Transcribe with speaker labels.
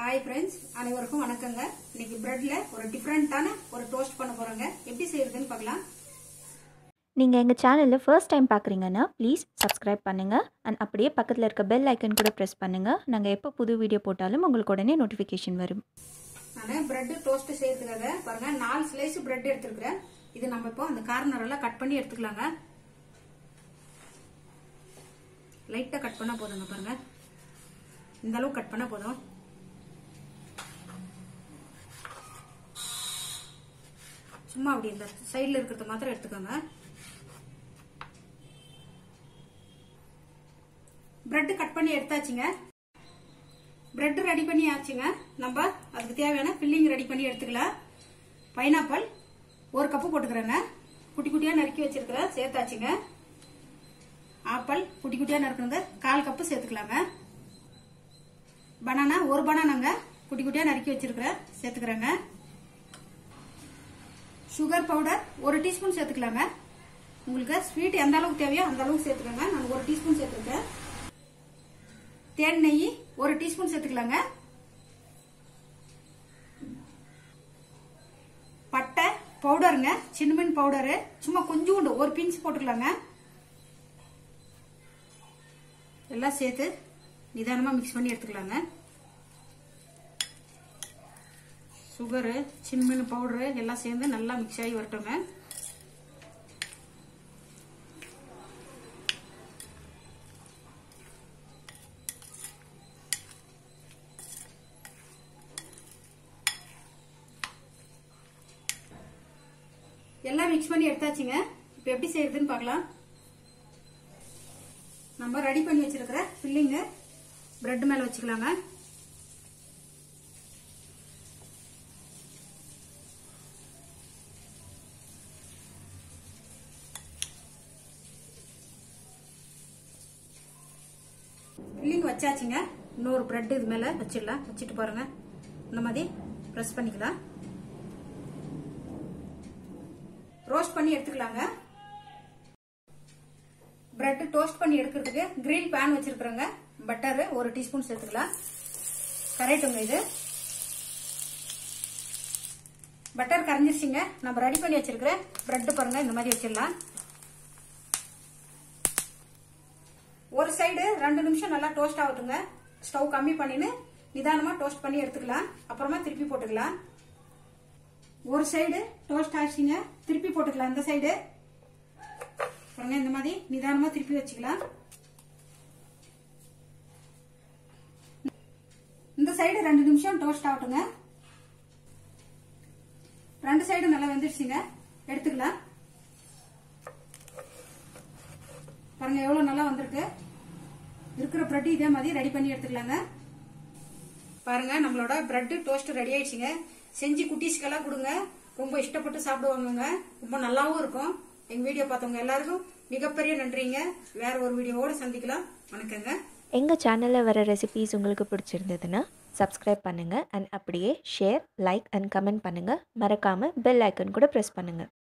Speaker 1: hi friends அனைவருக்கும் வணக்கங்க இன்னைக்கு பிரெட்ல ஒரு டிஃப்ரெண்டான ஒரு டோஸ்ட் பண்ண போறோங்க எப்படி செய்யறதுன்னு பார்க்கலாம்
Speaker 2: நீங்கள் எங்கள் சேனலில் ஃபர்ஸ்ட் டைம் பார்க்குறீங்கன்னா ப்ளீஸ் சப்ஸ்கிரைப் பண்ணுங்கள் அண்ட் அப்படியே பக்கத்தில் இருக்க பெல் ஐக்கன் கூட ப்ரெஸ் பண்ணுங்கள் நாங்கள் எப்போ புது வீடியோ போட்டாலும் உங்களுக்கு உடனே நோட்டிஃபிகேஷன் வரும்
Speaker 1: நான் பிரெட் டோஸ்ட் செய்யறதுக்காக பாருங்க நாலு ஸ்லைஸ் பிரெட் எடுத்துருக்கிறேன் இது நம்ம இப்போ அந்த கார்னர் எல்லாம் கட் பண்ணி எடுத்துக்கலாங்க லைட்டா கட் பண்ணா போதுங்க பாருங்க இந்த அளவு கட் பண்ணா போதும் சும்மா அப்படி இந்த சைடுல இருக்கிறத மாத்திரம் எடுத்துக்கோங்க பிரெட் கட் பண்ணி எடுத்தாச்சுங்க பிரெட் ரெடி பண்ணி ஆச்சுங்க நம்ம அதுக்கு தேவையான ஃபில்லிங் ரெடி பண்ணி எடுத்துக்கலாம் பைனாப்பிள் ஒரு கப்பு போட்டுக்கிறேங்க குட்டி குட்டியா நறுக்கி வச்சிருக்கிறேன் சேர்த்தாச்சுங்க ஆப்பிள் குட்டி குட்டியா நறுக்குங்க கால் கப்பு சேர்த்துக்கலாங்க பனானா ஒரு பனானாங்க குட்டி குட்டியா நறுக்கி வச்சிருக்கிறேன் சேர்த்துக்கிறேங்க சுகர் பவுடர் ஒரு டீஸ்பூன் சேர்த்துக்கலாங்க உங்களுக்கு ஸ்வீட் எந்த அளவுக்கு தேவையோ அந்த அளவுக்கு சேர்த்துக்கோங்க நான் ஒரு டீஸ்பூன் சேர்த்துருக்கேன் தேன் நெய் ஒரு டீஸ்பூன் சேர்த்துக்கலாங்க பட்டை பவுடருங்க சின்னமன் பவுடரு சும்மா கொஞ்சோண்டு ஒரு பிஞ்ச் போட்டுக்கலாங்க எல்லாம் சேர்த்து நிதானமா மிக்ஸ் பண்ணி எடுத்துக்கலாங்க சுகரு சின்மன் பவுடரு எல்லாம் சேர்ந்து நல்லா மிக்ஸ் ஆகி வரட்டுங்க எல்லாம் மிக்ஸ் பண்ணி எடுத்தாச்சுங்க இப்போ எப்படி செய்யறதுன்னு பார்க்கலாம் நம்ம ரெடி பண்ணி வச்சிருக்கிற ஃபில்லிங்கு பிரெட் மேல வச்சுக்கலாங்க ஃபில்லிங் வச்சாச்சுங்க இன்னொரு பிரெட் இது மேல வச்சிடலாம் வச்சுட்டு பாருங்க இந்த மாதிரி ப்ரெஸ் பண்ணிக்கலாம் ரோஸ்ட் பண்ணி எடுத்துக்கலாங்க பிரெட் டோஸ்ட் பண்ணி எடுக்கிறதுக்கு கிரில் பேன் வச்சிருக்கிறோங்க பட்டர் ஒரு டீஸ்பூன் சேர்த்துக்கலாம் கரைட்டுங்க இது பட்டர் கரைஞ்சிருச்சுங்க நம்ம ரெடி பண்ணி வச்சிருக்கிற பிரெட் பாருங்க இந்த மாதிரி வச்சிடலாம் ஒரு சைடு ரெண்டு நிமிஷம் நல்லா டோஸ்ட் ஆகட்டுங்க ஸ்டவ் கம்மி பண்ணின்னு நிதானமா டோஸ்ட் பண்ணி எடுத்துக்கலாம் அப்புறமா திருப்பி போட்டுக்கலாம் ஒரு சைடு டோஸ்ட் ஆயிடுச்சுங்க திருப்பி போட்டுக்கலாம் இந்த சைடு பாருங்க இந்த மாதிரி நிதானமா திருப்பி வச்சுக்கலாம் இந்த சைடு ரெண்டு நிமிஷம் டோஸ்ட் ஆகட்டுங்க ரெண்டு சைடு நல்லா வெந்துருச்சுங்க எடுத்துக்கலாம் பாருங்க எவ்வளவு நல்லா வந்திருக்கு இருக்கிற பிரெட் இதே மாதிரி ரெடி பண்ணி எடுத்துக்கலாங்க பாருங்க நம்மளோட பிரெட் டோஸ்ட் ரெடி ஆயிடுச்சுங்க செஞ்சு குட்டீஸ்க்கெல்லாம் கொடுங்க ரொம்ப இஷ்டப்பட்டு சாப்பிடுவாங்கங்க ரொம்ப நல்லாவும் இருக்கும் எங்க வீடியோ பார்த்தவங்க எல்லாருக்கும் மிகப்பெரிய நன்றிங்க வேற ஒரு வீடியோவோட சந்திக்கலாம் வணக்கங்க
Speaker 2: எங்கள் சேனலில் வர ரெசிபீஸ் உங்களுக்கு பிடிச்சிருந்ததுன்னா சப்ஸ்கிரைப் பண்ணுங்கள் அண்ட் அப்படியே ஷேர் லைக் அண்ட் கமெண்ட் பண்ணுங்கள் மறக்காமல் பெல் ஐக்கன் கூட ப்ரெஸ் பண்ணுங்கள்